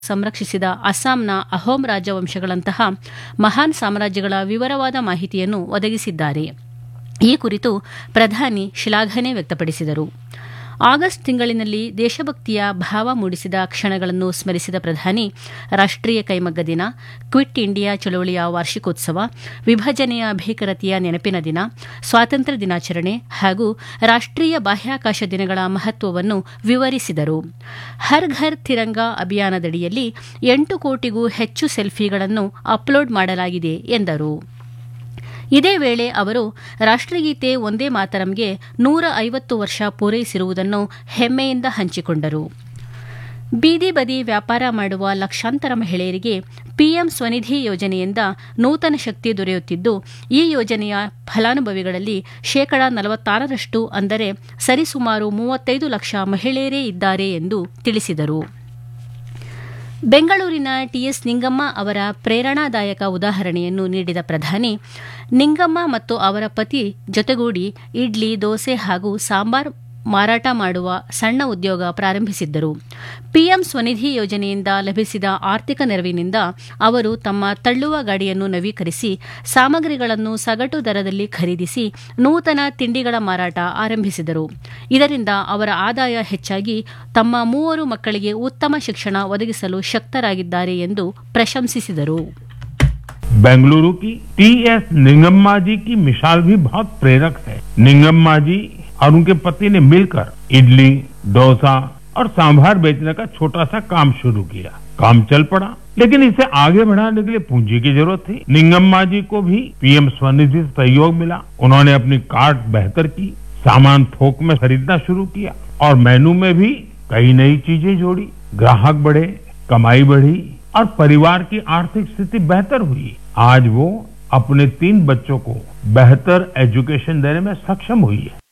ಸಂರಕ್ಷಿಸಿದ ಅಸ್ಸಾಂನ ಅಹೋಂ ರಾಜವಂಶಗಳಂತಹ ಮಹಾನ್ ಸಾಮ್ರಾಜ್ಯಗಳ ವಿವರವಾದ ಮಾಹಿತಿಯನ್ನು ಒದಗಿಸಿದ್ದಾರೆ ಈ ಕುರಿತು ಪ್ರಧಾನಿ ಶ್ಲಾಘನೆ ವ್ಯಕ್ತಪಡಿಸಿದರು ಆಗಸ್ಟ್ ತಿಂಗಳಿನಲ್ಲಿ ದೇಶಭಕ್ತಿಯ ಭಾವ ಮೂಡಿಸಿದ ಕ್ಷಣಗಳನ್ನು ಸ್ಮರಿಸಿದ ಪ್ರಧಾನಿ ರಾಷ್ಟೀಯ ಕೈಮಗ್ಗ ದಿನ ಕ್ವಿಟ್ ಇಂಡಿಯಾ ಚಳವಳಿಯ ವಾರ್ಷಿಕೋತ್ಸವ ವಿಭಜನೆಯ ಭೀಕರತೆಯ ನೆನಪಿನ ದಿನ ಸ್ವಾತಂತ್ರ್ಯ ದಿನಾಚರಣೆ ಹಾಗೂ ರಾಷ್ಟೀಯ ಬಾಹ್ಯಾಕಾಶ ದಿನಗಳ ಮಹತ್ವವನ್ನು ವಿವರಿಸಿದರು ಹರ್ ಘರ್ ತಿರಂಗಾ ಅಭಿಯಾನದಡಿಯಲ್ಲಿ ಎಂಟು ಕೋಟಿಗೂ ಹೆಚ್ಚು ಸೆಲ್ಫಿಗಳನ್ನು ಅಪ್ಲೋಡ್ ಮಾಡಲಾಗಿದೆ ಎಂದರು ಇದೇ ವೇಳೆ ಅವರು ರಾಷ್ಟಗೀತೆ ಒಂದೇ ಮಾತರಂಗೆ ನೂರ ಐವತ್ತು ವರ್ಷ ಪೂರೈಸಿರುವುದನ್ನು ಹೆಮ್ಮೆಯಿಂದ ಹಂಚಿಕೊಂಡರು ಬೀದಿ ಬದಿ ವ್ಯಾಪಾರ ಮಾಡುವ ಲಕ್ಷಾಂತರ ಮಹಿಳೆಯರಿಗೆ ಪಿಎಂ ಸ್ವನಿಧಿ ಯೋಜನೆಯಿಂದ ನೂತನ ಶಕ್ತಿ ದೊರೆಯುತ್ತಿದ್ದು ಈ ಯೋಜನೆಯ ಫಲಾನುಭವಿಗಳಲ್ಲಿ ಶೇಕಡಾ ನಲವತ್ತಾರರಷ್ಟು ಅಂದರೆ ಸರಿಸುಮಾರು ಮೂವತ್ತೈದು ಲಕ್ಷ ಮಹಿಳೆಯರೇ ಇದ್ದಾರೆ ಎಂದು ತಿಳಿಸಿದರು ಬೆಂಗಳೂರಿನ ಟಿಎಸ್ ನಿಂಗಮ್ಮ ಅವರ ಪ್ರೇರಣಾದಾಯಕ ಉದಾಹರಣೆಯನ್ನು ನೀಡಿದ ಪ್ರಧಾನಿ ನಿಂಗಮ್ಮ ಮತ್ತು ಅವರ ಪತಿ ಜೊತೆಗೂಡಿ ಇಡ್ಲಿ ದೋಸೆ ಹಾಗೂ ಸಾಂಬಾರ್ ಮಾರಾಟ ಮಾಡುವ ಸಣ್ಣ ಉದ್ಯೋಗ ಪ್ರಾರಂಭಿಸಿದ್ದರು ಪಿಎಂ ಸ್ವನಿಧಿ ಯೋಜನೆಯಿಂದ ಲಭಿಸಿದ ಆರ್ಥಿಕ ನೆರವಿನಿಂದ ಅವರು ತಮ್ಮ ತಳ್ಳುವ ಗಾಡಿಯನ್ನು ನವೀಕರಿಸಿ ಸಾಮಗ್ರಿಗಳನ್ನು ಸಗಟು ದರದಲ್ಲಿ ಖರೀದಿಸಿ ನೂತನ ತಿಂಡಿಗಳ ಮಾರಾಟ ಆರಂಭಿಸಿದರು ಇದರಿಂದ ಅವರ ಆದಾಯ ಹೆಚ್ಚಾಗಿ ತಮ್ಮ ಮೂವರು ಮಕ್ಕಳಿಗೆ ಉತ್ತಮ ಶಿಕ್ಷಣ ಒದಗಿಸಲು ಶಕ್ತರಾಗಿದ್ದಾರೆ ಎಂದು ಪ್ರಶಂಸಿಸಿದರು बेंगलुरु की टीएस निंगम्मा जी की मिसाल भी बहुत प्रेरक है निंगम्मा जी और उनके पति ने मिलकर इडली डोसा और सांभर बेचने का छोटा सा काम शुरू किया काम चल पड़ा लेकिन इसे आगे बढ़ाने के लिए पूंजी की जरूरत थी निंगम्मा जी को भी पीएम स्वनिधि से सहयोग मिला उन्होंने अपनी कार्ट बेहतर की सामान थोक में खरीदना शुरू किया और मेनू में भी कई नई चीजें जोड़ी ग्राहक बढ़े कमाई बढ़ी और परिवार की आर्थिक स्थिति बेहतर हुई आज वो अपने तीन बच्चों को बेहतर एजुकेशन देने में सक्षम हुई है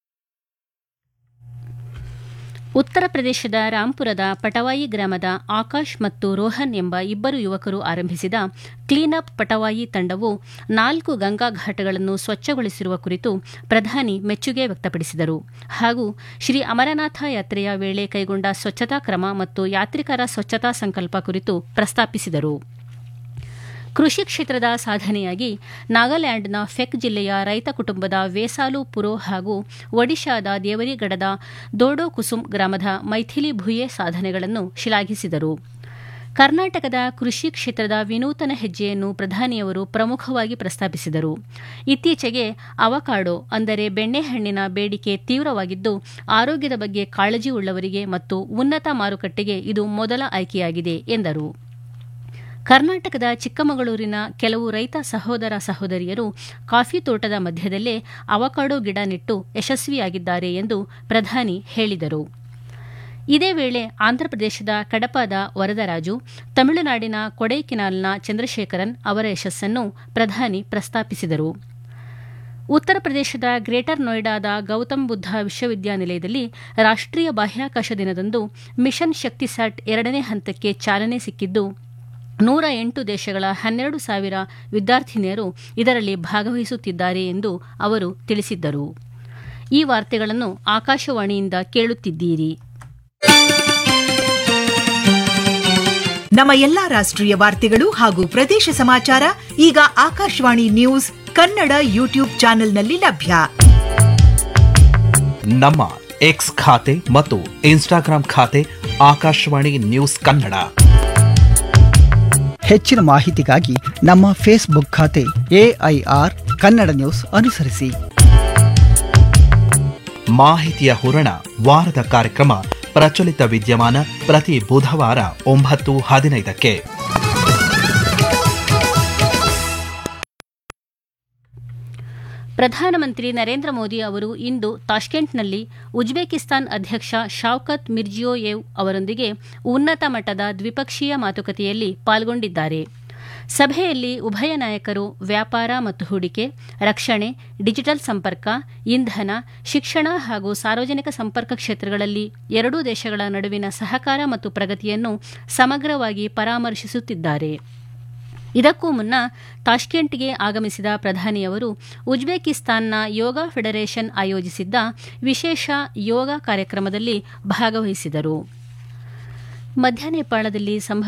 ಉತ್ತರ ಪ್ರದೇಶದ ರಾಂಪುರದ ಪಟವಾಯಿ ಗ್ರಾಮದ ಆಕಾಶ್ ಮತ್ತು ರೋಹನ್ ಎಂಬ ಇಬ್ಬರು ಯುವಕರು ಆರಂಭಿಸಿದ ಕ್ಲೀನಪ್ ಪಟವಾಯಿ ತಂಡವು ನಾಲ್ಕು ಗಂಗಾ ಘಾಟಗಳನ್ನು ಸ್ವಚ್ಛಗೊಳಿಸಿರುವ ಕುರಿತು ಪ್ರಧಾನಿ ಮೆಚ್ಚುಗೆ ವ್ಯಕ್ತಪಡಿಸಿದರು ಹಾಗೂ ಶ್ರೀ ಅಮರನಾಥ ಯಾತ್ರೆಯ ವೇಳೆ ಕೈಗೊಂಡ ಸ್ವಚ್ಛತಾ ಕ್ರಮ ಮತ್ತು ಯಾತ್ರಿಕರ ಸ್ವಚ್ಛತಾ ಸಂಕಲ್ಪ ಕುರಿತು ಪ್ರಸ್ತಾಪಿಸಿದರು ಕೃಷಿ ಕ್ಷೇತ್ರದ ಸಾಧನೆಯಾಗಿ ನಾಗಾಲ್ಯಾಂಡ್ನ ಫೆಕ್ ಜಿಲ್ಲೆಯ ರೈತ ಕುಟುಂಬದ ವೇಸಾಲು ಪುರೋ ಹಾಗೂ ಒಡಿಶಾದ ದೇವರಿಗಡದ ದೋಡೋ ಕುಸುಮ್ ಗ್ರಾಮದ ಮೈಥಿಲಿ ಭುಯೆ ಸಾಧನೆಗಳನ್ನು ಶ್ಲಾಘಿಸಿದರು ಕರ್ನಾಟಕದ ಕೃಷಿ ಕ್ಷೇತ್ರದ ವಿನೂತನ ಹೆಜ್ಜೆಯನ್ನು ಪ್ರಧಾನಿಯವರು ಪ್ರಮುಖವಾಗಿ ಪ್ರಸ್ತಾಪಿಸಿದರು ಇತ್ತೀಚೆಗೆ ಅವಕಾಡೋ ಅಂದರೆ ಬೆಣ್ಣೆಹಣ್ಣಿನ ಬೇಡಿಕೆ ತೀವ್ರವಾಗಿದ್ದು ಆರೋಗ್ಯದ ಬಗ್ಗೆ ಕಾಳಜಿ ಉಳ್ಳವರಿಗೆ ಮತ್ತು ಉನ್ನತ ಮಾರುಕಟ್ಟೆಗೆ ಇದು ಮೊದಲ ಆಯ್ಕೆಯಾಗಿದೆ ಎಂದರು ಕರ್ನಾಟಕದ ಚಿಕ್ಕಮಗಳೂರಿನ ಕೆಲವು ರೈತ ಸಹೋದರ ಸಹೋದರಿಯರು ಕಾಫಿ ತೋಟದ ಮಧ್ಯದಲ್ಲೇ ಅವಕಾಡೋ ಗಿಡ ನೆಟ್ಟು ಯಶಸ್ವಿಯಾಗಿದ್ದಾರೆ ಎಂದು ಪ್ರಧಾನಿ ಹೇಳಿದರು ಇದೇ ವೇಳೆ ಆಂಧ್ರಪ್ರದೇಶದ ಕಡಪದ ವರದರಾಜು ತಮಿಳುನಾಡಿನ ಕೊಡೈಕೆನಾಲ್ನ ಚಂದ್ರಶೇಖರನ್ ಅವರ ಯಶಸ್ಸನ್ನು ಪ್ರಧಾನಿ ಪ್ರಸ್ತಾಪಿಸಿದರು ಉತ್ತರ ಪ್ರದೇಶದ ಗ್ರೇಟರ್ ನೋಯ್ಡಾದ ಗೌತಮ್ ಬುದ್ಧ ವಿಶ್ವವಿದ್ಯಾನಿಲಯದಲ್ಲಿ ರಾಷ್ಟೀಯ ಬಾಹ್ಯಾಕಾಶ ದಿನದಂದು ಮಿಷನ್ ಶಕ್ತಿಸ್ಯಾಟ್ ಎರಡನೇ ಹಂತಕ್ಕೆ ಚಾಲನೆ ಸಿಕ್ಕಿದ್ದು ನೂರ ಎಂಟು ದೇಶಗಳ ಹನ್ನೆರಡು ಸಾವಿರ ವಿದ್ಯಾರ್ಥಿನಿಯರು ಇದರಲ್ಲಿ ಭಾಗವಹಿಸುತ್ತಿದ್ದಾರೆ ಎಂದು ಅವರು ತಿಳಿಸಿದ್ದರು ಈ ವಾರ್ತೆಗಳನ್ನು ಆಕಾಶವಾಣಿಯಿಂದ ಕೇಳುತ್ತಿದ್ದೀರಿ ನಮ್ಮ ಎಲ್ಲಾ ರಾಷ್ಟ್ರೀಯ ವಾರ್ತೆಗಳು ಹಾಗೂ ಪ್ರದೇಶ ಸಮಾಚಾರ ಈಗ ಆಕಾಶವಾಣಿ ನ್ಯೂಸ್ ಕನ್ನಡ ಯೂಟ್ಯೂಬ್ ಚಾನೆಲ್ನಲ್ಲಿ ಲಭ್ಯ ನಮ್ಮ ಎಕ್ಸ್ ಖಾತೆ ಮತ್ತು ಇನ್ಸ್ಟಾಗ್ರಾಂ ಖಾತೆ ಆಕಾಶವಾಣಿ ನ್ಯೂಸ್ ಕನ್ನಡ ಹೆಚ್ಚಿನ ಮಾಹಿತಿಗಾಗಿ ನಮ್ಮ ಫೇಸ್ಬುಕ್ ಖಾತೆ ಎಐಆರ್ ಕನ್ನಡ ನ್ಯೂಸ್ ಅನುಸರಿಸಿ ಮಾಹಿತಿಯ ಹೂರಣ ವಾರದ ಕಾರ್ಯಕ್ರಮ ಪ್ರಚಲಿತ ವಿದ್ಯಮಾನ ಪ್ರತಿ ಬುಧವಾರ ಒಂಬತ್ತು ಹದಿನೈದಕ್ಕೆ ಪ್ರಧಾನಮಂತ್ರಿ ನರೇಂದ್ರ ಮೋದಿ ಅವರು ಇಂದು ತಾಷ್ಕೆಂಟ್ನಲ್ಲಿ ಉಜ್ಬೇಕಿಸ್ತಾನ್ ಅಧ್ಯಕ್ಷ ಶಾವ್ಕತ್ ಮಿರ್ಜಿಯೋಯೇವ್ ಅವರೊಂದಿಗೆ ಉನ್ನತ ಮಟ್ಟದ ದ್ವಿಪಕ್ಷೀಯ ಮಾತುಕತೆಯಲ್ಲಿ ಪಾಲ್ಗೊಂಡಿದ್ದಾರೆ ಸಭೆಯಲ್ಲಿ ಉಭಯ ನಾಯಕರು ವ್ಯಾಪಾರ ಮತ್ತು ಹೂಡಿಕೆ ರಕ್ಷಣೆ ಡಿಜಿಟಲ್ ಸಂಪರ್ಕ ಇಂಧನ ಶಿಕ್ಷಣ ಹಾಗೂ ಸಾರ್ವಜನಿಕ ಸಂಪರ್ಕ ಕ್ಷೇತ್ರಗಳಲ್ಲಿ ಎರಡೂ ದೇಶಗಳ ನಡುವಿನ ಸಹಕಾರ ಮತ್ತು ಪ್ರಗತಿಯನ್ನು ಸಮಗ್ರವಾಗಿ ಪರಾಮರ್ಶಿಸುತ್ತಿದ್ದಾರೆ ಇದಕ್ಕೂ ಮುನ್ನ ತಾಷ್ಕೆಂಟ್ಗೆ ಆಗಮಿಸಿದ ಪ್ರಧಾನಿಯವರು ಉಜ್ಬೇಕಿಸ್ತಾನ್ನ ಯೋಗ ಫೆಡರೇಷನ್ ಆಯೋಜಿಸಿದ್ದ ವಿಶೇಷ ಯೋಗ ಕಾರ್ಯಕ್ರಮದಲ್ಲಿ ಭಾಗವಹಿಸಿದರು ಮಧ್ಯ ನೇಪಾಳದಲ್ಲಿ ಸಂಭವ